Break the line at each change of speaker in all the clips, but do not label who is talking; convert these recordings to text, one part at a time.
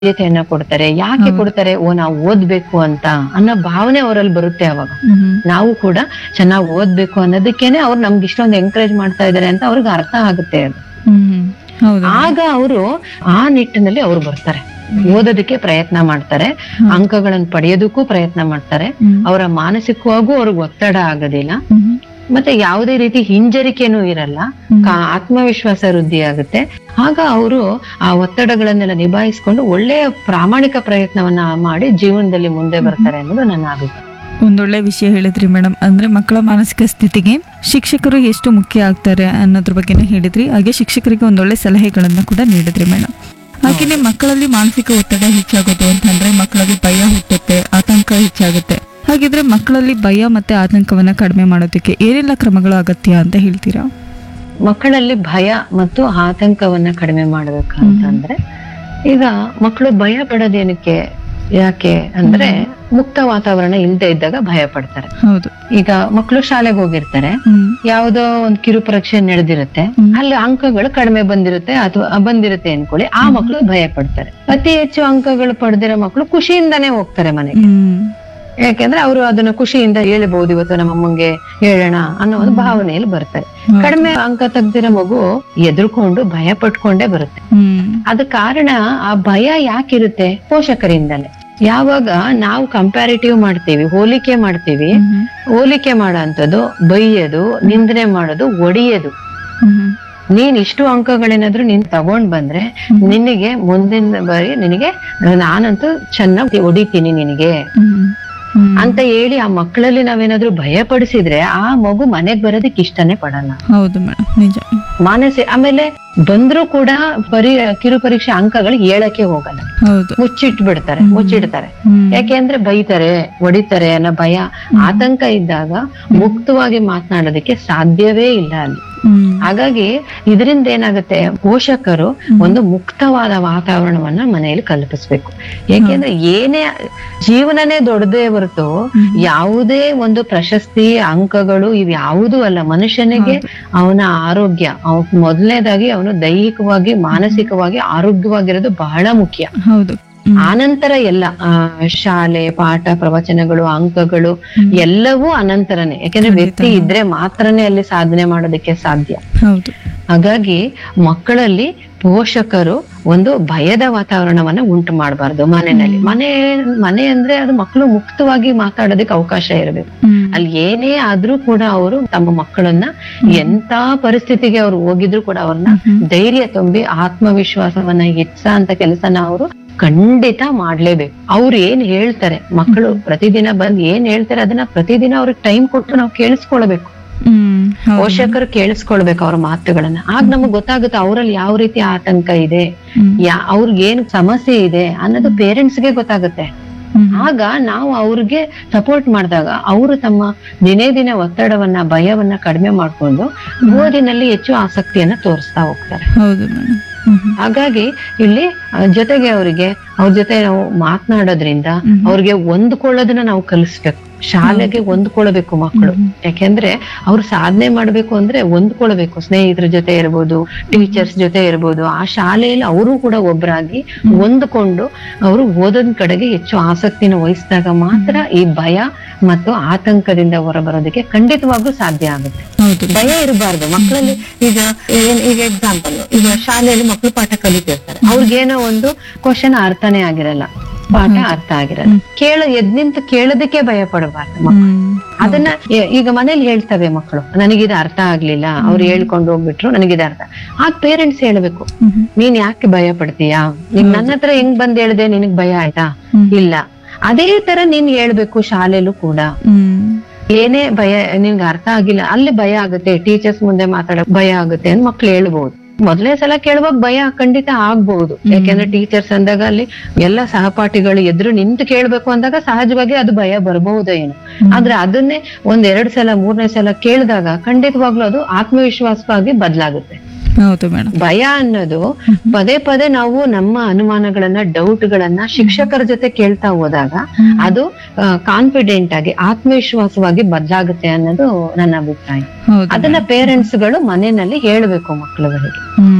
ಆದ್ಯತೆಯನ್ನ ಕೊಡ್ತಾರೆ ಯಾಕೆ
ಹೌದು.
ಕೊಡ್ತಾರೆ ಓ ನಾವು ಓದ್ಬೇಕು ಅಂತ ಅನ್ನೋ ಭಾವನೆ ಅವರಲ್ಲಿ ಬರುತ್ತೆ ಅವಾಗ
ಹ್ಮ್
ನಾವು ಕೂಡ ಚೆನ್ನಾಗಿ ಓದ್ಬೇಕು ಅನ್ನೋದಕ್ಕೇನೆ ಅವ್ರು ನಮ್ಗೆ ಇಷ್ಟೊಂದು ಎಂಕರೇಜ್ ಮಾಡ್ತಾ ಇದಾರೆ ಅಂತ ಅವ್ರಿಗೆ ಅರ್ಥ ಆಗುತ್ತೆ ಅದು
ಹ್ಮ್ ಹೌದು
ಆಗ ಅವರು ಆ ನಿಟ್ಟಿನಲ್ಲಿ ಅವ್ರು ಬರ್ತಾರೆ ಓದೋದಕ್ಕೆ ಪ್ರಯತ್ನ ಮಾಡ್ತಾರೆ ಅಂಕಗಳನ್ನು ಪಡೆಯೋದಕ್ಕೂ ಪ್ರಯತ್ನ ಮಾಡ್ತಾರೆ
ಹ್ಮ್.
ಅವರ ಮಾನಸಿಕವಾಗೂ ಅವ್ರಿಗೆ ಒತ್ತಡ ಆಗೋದಿಲ್ಲ
ಹ್ಮ್.
ಮತ್ತೆ ಯಾವುದೇ ರೀತಿ ಹಿಂಜರಿಕೆನೂ ಇರಲ್ಲ ಕಾ- ಆತ್ಮವಿಶ್ವಾಸ ವೃದ್ಧಿ ಆಗುತ್ತೆ ಆಗ ಅವರು ಆ ಒತ್ತಡಗಳನ್ನೆಲ್ಲ ನಿಭಾಯಿಸ್ಕೊಂಡು ಒಳ್ಳೆಯ ಪ್ರಾಮಾಣಿಕ ಪ್ರಯತ್ನವನ್ನ ಮಾಡಿ ಜೀವನದಲ್ಲಿ ಮುಂದೆ ಬರ್ತಾರೆ ಅನ್ನೋದು ನನ್ನ ಅಭಿಪ್ರಾಯ
ಒಂದೊಳ್ಳೆ ವಿಷಯ ಹೇಳಿದ್ರಿ ಮೇಡಮ್ ಅಂದ್ರೆ ಮಕ್ಕಳ ಮಾನಸಿಕ ಸ್ಥಿತಿಗೆ ಶಿಕ್ಷಕರು ಎಷ್ಟು ಮುಖ್ಯ ಆಗ್ತಾರೆ ಅನ್ನೋದ್ರ ಬಗ್ಗೆನೂ ಹೇಳಿದ್ರಿ ಹಾಗೆ ಶಿಕ್ಷಕರಿಗೆ ಒಂದೊಳ್ಳೆ ಸಲಹೆಗಳನ್ನ ಕೂಡ ನೀಡಿದ್ರಿ ಮೇಡಮ್ ಹಾಗೆಯೇ ಮಕ್ಕಳಲ್ಲಿ ಮಾನಸಿಕ ಒತ್ತಡ ಹೆಚ್ಚಾಗೋದು ಅಂತಂದ್ರೆ ಮಕ್ಕಳಲ್ಲಿ ಭಯ ಹುಟ್ಟುತ್ತೆ ಆತಂಕ ಹೆಚ್ಚಾಗುತ್ತೆ ಹಾಗಿದ್ರೆ ಮಕ್ಕಳಲ್ಲಿ ಭಯ ಮತ್ತೆ ಆತಂಕವನ್ನ ಕಡಿಮೆ ಮಾಡೋದಕ್ಕೆ ಏನೆಲ್ಲ ಕ್ರಮಗಳು ಅಗತ್ಯ ಅಂತ ಹೇಳ್ತೀರಾ
ಮಕ್ಕಳಲ್ಲಿ ಭಯ ಮತ್ತು ಆತಂಕವನ್ನ ಕಡಿಮೆ ಮಾಡ್ಬೇಕು ಅಂತಂದ್ರೆ ಈಗ ಮಕ್ಕಳು ಭಯ ಪಡೋದೇನಕ್ಕೆ ಯಾಕೆ ಅಂದ್ರೆ ಮುಕ್ತ ವಾತಾವರಣ ಇಲ್ಲದೆ ಇದ್ದಾಗ ಭಯ ಪಡ್ತಾರೆ
ಹೌದು
ಈಗ ಮಕ್ಕಳು ಶಾಲೆಗೆ ಹೋಗಿರ್ತಾರೆ
ಹ್ಮ್
ಯಾವುದೋ ಒಂದು ಕಿರು ಪರೀಕ್ಷೆ ನಡೆದಿರುತ್ತೆ ಅಲ್ಲಿ ಅಂಕಗಳು ಕಡಿಮೆ ಬಂದಿರುತ್ತೆ ಅಥವಾ ಬಂದಿರುತ್ತೆ ಅನ್ಕೊಳ್ಳಿ ಆ ಮಕ್ಕಳು ಭಯ ಪಡ್ತಾರೆ ಅತಿ ಹೆಚ್ಚು ಅಂಕಗಳು ಪಡೆದಿರೋ ಮಕ್ಕಳು ಖುಷಿಯಿಂದಾನೇ ಹೋಗ್ತಾರೆ ಮನೆಗೆ
ಹ್ಮ್
ಯಾಕೆಂದ್ರೆ ಅವರು ಅದನ್ನ ಖುಷಿಯಿಂದ ಹೇಳ್ಬಹುದು ಇವತ್ತು ನಮ್ಮ ಅಮ್ಮಂಗೆ ಹೇಳೋಣ ಅನ್ನೋ ಒಂದು ಭಾವನೆಯಲ್ಲಿ ಬರ್ತಾರೆ
ಹೌದು.
ಕಡಿಮೆ ಅಂಕ ತೆಗ್ದಿರೋ ಮಗು ಎದುರ್ಕೊಂಡು ಭಯ ಪಟ್ಕೊಂಡೇ ಬರುತ್ತೆ
ಹ್ಮ್
ಅದ ಕಾರಣ ಆ ಭಯ ಯಾಕಿರುತ್ತೆ ಪೋಷಕರಿಂದಲೇ ಯಾವಾಗ ನಾವು ಕಂಪ್ಯಾರಿಟಿವ್ ಮಾಡ್ತೀವಿ ಹೋಲಿಕೆ ಮಾಡ್ತೀವಿ
ಹ್ಮ್.
ಹೋಲಿಕೆ ಮಾಡೋಂಥದ್ದು ಬೈಯೋದು ನಿಂದನೆ ಮಾಡೋದು ಒಡೆಯೋದು
ಹ್ಮ್.
ನೀನ್ ಇಷ್ಟು ಅಂಕಗಳೇನಾದ್ರೂ ನೀನ್ ತಗೊಂಡ್ ಬಂದ್ರೆ ನಿನಗೆ ಮುಂದಿನ ಬಾರಿ ನಿನಗೆ ನಾನಂತೂ ಚೆನ್ನಾಗಿ ಹೊಡಿತೀನಿ ನಿನಗೆ
ಹ್ಮ್. ಹ್ಮ್.
ಅಂತ ಹೇಳಿ ಆ ಮಕ್ಕಳಲ್ಲಿ ನಾವೇನಾದ್ರೂ ಭಯ ಪಡಿಸಿದ್ರೆ ಆ ಮಗು ಮನೆಗ್ ಬರೋದಕ್ಕೆ ಇಷ್ಟನೇ ಪಡಲ್ಲ
ಹೌದು ಮೇಡಮ್ ನಿಜ
ಮಾನಸಿ ಆಮೇಲೆ ಬಂದ್ರೂ ಕೂಡ ಪರಿ ಕಿರು ಪರೀಕ್ಷೆ ಅಂಕಗಳು ಹೇಳಕ್ಕೆ ಹೋಗಲ್ಲ
ಹೌದು
ಮುಚ್ಚಿಟ್ ಬಿಡ್ತಾರೆ ಮುಚ್ಚಿಡ್ತಾರೆ
ಹ್ಮ್.
ಯಾಕೆಂದ್ರೆ ಬೈತಾರೆ ಹೊಡಿತಾರೆ ಅನ್ನೋ ಭಯ ಆತಂಕ ಇದ್ದಾಗ ಮುಕ್ತವಾಗಿ ಮಾತನಾಡೋದಕ್ಕೆ ಸಾಧ್ಯವೇ ಇಲ್ಲ ಅಲ್ಲಿ
ಹ್ಮ್.
ಹಾಗಾಗಿ ಇದರಿಂದ ಏನಾಗುತ್ತೆ ಪೋಷಕರು ಒಂದು ಮುಕ್ತವಾದ ವಾತಾವರಣವನ್ನ ಮನೆಯಲ್ಲಿ ಕಲ್ಪಿಸ್ಬೇಕು ಯಾಕೆಂದ್ರೆ ಏನೇ ಜೀವನನೇ ದೊಡ್ಡದೇ ಹೊರತು ಯಾವುದೇ ಒಂದು ಪ್ರಶಸ್ತಿ ಅಂಕಗಳು ಇವ್ ಯಾವುದೂ ಅಲ್ಲ ಮನುಷ್ಯನಿಗೆ ಅವನ ಆರೋಗ್ಯ ಅವ್ ಮೊದಲನೇದಾಗಿ ಅವನು ದೈಹಿಕವಾಗಿ ಮಾನಸಿಕವಾಗಿ ಆರೋಗ್ಯವಾಗಿರೋದು ಬಹಳ ಮುಖ್ಯ
ಹೌದು ಹ್ಮ್.
ಆನಂತರ ಎಲ್ಲ ಆ, ಶಾಲೆ ಪಾಠ ಪ್ರವಚನಗಳು ಅಂಕಗಳು ಎಲ್ಲವೂ ಅನಂತರನೇ ಯಾಕೆಂದ್ರೆ ವ್ಯಕ್ತಿ ಇದ್ರೆ ಮಾತ್ರನೇ ಅಲ್ಲಿ ಸಾಧನೆ ಮಾಡೋದಕ್ಕೆ ಸಾಧ್ಯ
ಹೌದು
ಹಾಗಾಗಿ ಮಕ್ಕಳಲ್ಲಿ ಪೋಷಕರು ಒಂದು ಭಯದ ವಾತಾವರಣವನ್ನ ಉಂಟು ಮಾಡಬಾರ್ದು ಮನೆಯಲ್ಲಿ ಮನೆ ಮನೆ ಅಂದ್ರೆ ಅದು ಮಕ್ಕಳು ಮುಕ್ತವಾಗಿ ಮಾತಾಡೋದಕ್ಕೆ ಅವಕಾಶ ಇರಬೇಕು
ಹ್ಮ್.
ಅಲ್ಲಿ ಏನೇ ಆದ್ರೂ ಕೂಡ ಅವರು ತಮ್ಮ ಮಕ್ಕಳನ್ನ ಎಂತ ಪರಿಸ್ಥಿತಿಗೆ ಅವ್ರು ಹೋಗಿದ್ರು ಕೂಡ ಅವ್ರನ್ನ ಧೈರ್ಯ ತುಂಬಿ ಆತ್ಮವಿಶ್ವಾಸವನ್ನ ಹೆಚ್ಚ ಅಂತ ಕೆಲಸನ ಅವರು ಖಂಡಿತ ಮಾಡ್ಲೇಬೇಕು ಅವ್ರು ಏನ್ ಹೇಳ್ತಾರೆ ಮಕ್ಕಳು ಪ್ರತಿದಿನ ಬಂದ್ ಏನ್ ಹೇಳ್ತಾರೆ ಅದನ್ನ ಪ್ರತಿದಿನ ಅವ್ರಿಗೆ ಟೈಮ್ ಕೊಟ್ಟು ನಾವು ಕೇಳಿಸ್ಕೊಳ್ಬೇಕು
ಹ್ಮ್. ಹೌದು.
ಪೋಷಕರು ಕೇಳಿಸ್ಕೊಳ್ಬೇಕು ಅವ್ರ ಮಾತುಗಳನ್ನ ಆಗ ನಮಗ್ ಗೊತ್ತಾಗುತ್ತೆ ಅವರಲ್ಲಿ ಯಾವ ರೀತಿ ಆತಂಕ ಇದೆ
ಹ್ಮ್.
ಯಾ ಅವ್ರಿಗೆ ಏನ್ ಸಮಸ್ಯೆ ಇದೆ ಅನ್ನೋದು ಪೇರೆಂಟ್ಸ್ಗೆ ಗೊತ್ತಾಗುತ್ತೆ
ಹ್ಮ್.
ಆಗ ನಾವು ಅವ್ರಿಗೆ ಸಪೋರ್ಟ್ ಮಾಡಿದಾಗ ಅವರು ತಮ್ಮ ದಿನೇ ದಿನ ಒತ್ತಡವನ್ನ ಭಯವನ್ನ ಕಡಿಮೆ ಮಾಡ್ಕೊಂಡು ಓದಿನಲ್ಲಿ ಹೆಚ್ಚು ಆಸಕ್ತಿಯನ್ನ ತೋರಿಸ್ತಾ ಹೋಗ್ತಾರೆ
ಹೌದು ಮೇಡಮ್ ಹ್ಮ್.
ಹಾಗಾಗಿ ಇಲ್ಲಿ ಆ, ಜೊತೆಗೆ ಅವರಿಗೆ ಅವ್ರ ಜೊತೆ ನಾವು ಮಾತನಾಡೋದ್ರಿಂದ ಅವ್ರಿಗೆ ಹೊಂದ್ಕೊಳ್ಳೋದನ್ನ ನಾವು ಕಲಿಸ್ಬೇಕು ಶಾಲೆಗೆ ಹೊಂದ್ಕೊಳ್ಬೇಕು ಮಕ್ಕಳು ಯಾಕೆಂದ್ರೆ ಅವ್ರು ಸಾಧನೆ ಮಾಡ್ಬೇಕು ಅಂದ್ರೆ ಹೊಂದ್ಕೊಳ್ಬೇಕು ಸ್ನೇಹಿತರ ಜೊತೆ ಇರ್ಬೋದು ಟೀಚರ್ಸ್ ಜೊತೆ ಇರ್ಬೋದು ಆ ಶಾಲೆಯಲ್ಲಿ ಅವರು ಕೂಡ ಒಬ್ಬರಾಗಿ ಹೊಂದ್ಕೊಂಡು ಅವರು ಓದೋದ್ ಕಡೆಗೆ ಹೆಚ್ಚು ಆಸಕ್ತಿನ ವಹಿಸಿದಾಗ ಮಾತ್ರ ಈ ಭಯ ಮತ್ತು ಆತಂಕದಿಂದ ಹೊರಬರೋದಕ್ಕೆ ಖಂಡಿತವಾಗ್ಲೂ ಸಾಧ್ಯ ಆಗುತ್ತೆ
ಹೌದು
ಭಯ ಇರಬಾರ್ದು ಮಕ್ಕಳಲ್ಲಿ ಈಗ ಏನ್- ಈಗ ಎಕ್ಸಾಂಪಲ್ ಈಗ ಶಾಲೆಯಲ್ಲಿ ಮಕ್ಕಳು ಪಾಠ ಕಲಿತಿರ್ತಾರೆ ಅವ್ರಿಗೇನೋ ಒಂದು ಕ್ವಶನ್ ಅರ್ಥನೇ ಆಗಿರಲ್ಲ ಪಾಠ ಅರ್ಥ ಆಗಿರಲ್ಲ ಕೇಳ ಎದ್ ನಿಂತು ಕೇಳೋದಕ್ಕೆ ಭಯ ಪಡಬಾರ್ದು ಮಕ್ಕಳು
ಹ್ಮ್.
ಅದನ್ನ ಎ- ಈಗ ಮನೇಲಿ ಹೇಳ್ತವೆ ಮಕ್ಕಳು ನನಗಿದು ಅರ್ಥ ಆಗ್ಲಿಲ್ಲ ಅವ್ರು ಹೇಳ್ಕೊಂಡು ಹೋಗ್ಬಿಟ್ರು ನನಗಿದು ಅರ್ಥ ಆಗ ಪೇರೆಂಟ್ಸ್ ಹೇಳ್ಬೇಕು
ಹ್ಮ್.
ನೀನ್ ಯಾಕೆ ಭಯ ಪಡ್ತೀಯಾ ನೀನ್ ನನ್ನ ಹತ್ರ ಹೆಂಗ್ ಬಂದ್ ಹೇಳ್ದೆ ನಿನಗ್ ಭಯ ಆಯ್ತಾ
ಹ್ಮ್.
ಇಲ್ಲ ಅದೇ ತರ ನೀನ್ ಹೇಳ್ಬೇಕು ಶಾಲೆಲೂ ಕೂಡ
ಹ್ಮ್.
ಏನೇ ಭಯ ನಿನ್ಗೆ ಅರ್ಥ ಆಗಿಲ್ಲ ಅಲ್ಲಿ ಭಯ ಆಗುತ್ತೆ ಟೀಚರ್ಸ್ ಮುಂದೆ ಮಾತಾಡಕ್ ಭಯ ಆಗುತ್ತೆ ಅಂತ ಮಕ್ಳು ಹೇಳ್ಬಹುದು ಮೊದಲನೇ ಸಲ ಕೇಳುವಾಗ ಭಯ ಖಂಡಿತ ಆಗ್ಬಹುದು ಯಾಕೆಂದ್ರೆ ಟೀಚರ್ಸ್ ಅಂದಾಗ ಅಲ್ಲಿ ಎಲ್ಲ ಸಹಪಾಠಿಗಳು ಎದುರು ನಿಂತು ಕೇಳ್ಬೇಕು ಅಂದಾಗ ಸಹಜವಾಗಿ ಅದು ಭಯ ಬರಬಹುದು ಏನು ಆದ್ರೆ ಅದನ್ನೇ ಒಂದ್ ಎರಡ್ ಸಲ ಮೂರನೇ ಸಲ ಕೇಳಿದಾಗ ಖಂಡಿತವಾಗ್ಲೂ ಅದು ಆತ್ಮವಿಶ್ವಾಸವಾಗಿ ಬದಲಾಗುತ್ತೆ
ಹೌದು ಮೇಡಮ್
ಭಯ ಅನ್ನೋದು ಪದೇ ಪದೇ ನಾವು ನಮ್ಮ ಅನುಮಾನಗಳನ್ನ ಡೌಟ್ ಗಳನ್ನ ಶಿಕ್ಷಕರ ಜೊತೆ ಕೇಳ್ತಾ ಹೋದಾಗ ಅದು ಕಾನ್ಫಿಡೆಂಟ್ ಆಗಿ ಆತ್ಮವಿಶ್ವಾಸವಾಗಿ ಬದಲಾಗುತ್ತೆ ಅನ್ನೋದು ನನ್ನ ಅಭಿಪ್ರಾಯ
ಹೌದು
ಅದನ್ನ ಪೇರೆಂಟ್ಸ್ ಗಳು ಮನೆಯಲ್ಲಿ ಹೇಳ್ಬೇಕು ಮಕ್ಕಳುಗಳಿಗೆ
ಹ್ಮ್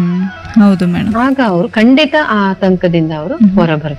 ಹೌದು ಮೇಡಮ್
ಆಗ ಅವರು ಖಂಡಿತ ಆ ಆತಂಕದಿಂದ ಅವರು ಹೊರಬರ್ತಾರೆ